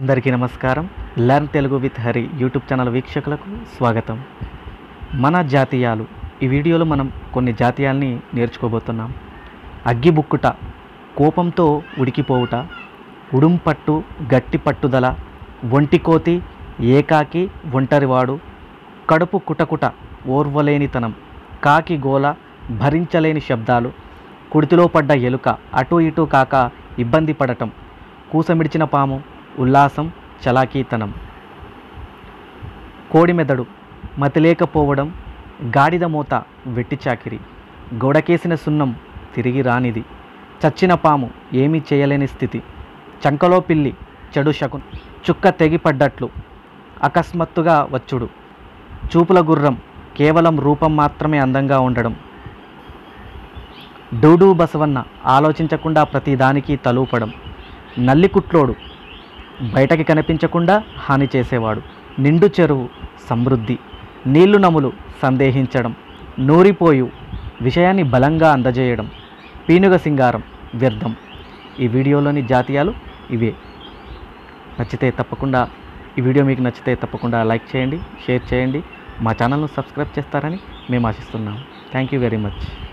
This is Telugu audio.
అందరికీ నమస్కారం learn Telugu with Hari YouTube channel వీక్షకులకు స్వాగతం మన జాతీయాలు ఈ వీడియోలో మనం కొన్ని జాతీయాల్ని నేర్చుకోబోతున్నాం అగ్గిబుక్కుట కోపంతో ఉడికిపోవుట ఉడుంపట్టు గట్టి పట్టుదల ఒంటికోతి ఏకాకి ఒంటరివాడు కడుపు కుటకుట ఓర్వలేనితనం కాకి గోల భరించలేని శబ్దాలు కుడితిలో పడ్డ ఎలుక అటు ఇటు కాక ఇబ్బంది పడటం కూసమిడిచిన పాము ఉల్లాసం చలాకీతనం కోడి మెదడు మతిలేకపోవడం గాడిద మూత వెట్టి చాకిరి గోడకేసిన సున్నం తిరిగి రానిది చచ్చిన పాము ఏమీ చేయలేని స్థితి చంకలో పిల్లి చెడు శకున్ చుక్క తెగిపడ్డట్లు అకస్మాత్తుగా వచ్చుడు చూపుల గుర్రం కేవలం రూపం మాత్రమే అందంగా ఉండడం డూడు బసవన్న ఆలోచించకుండా ప్రతిదానికి తలూపడం నల్లికుట్లోడు బయటకి కనిపించకుండా హాని చేసేవాడు నిండు చెరువు సమృద్ధి నీళ్లు నములు సందేహించడం నూరిపోయు విషయాన్ని బలంగా అందజేయడం పీనుగ సింగారం వ్యర్థం ఈ వీడియోలోని జాతీయాలు ఇవే నచ్చితే తప్పకుండా ఈ వీడియో మీకు నచ్చితే తప్పకుండా లైక్ చేయండి షేర్ చేయండి మా ఛానల్ను సబ్స్క్రైబ్ చేస్తారని మేము ఆశిస్తున్నాం థ్యాంక్ యూ వెరీ మచ్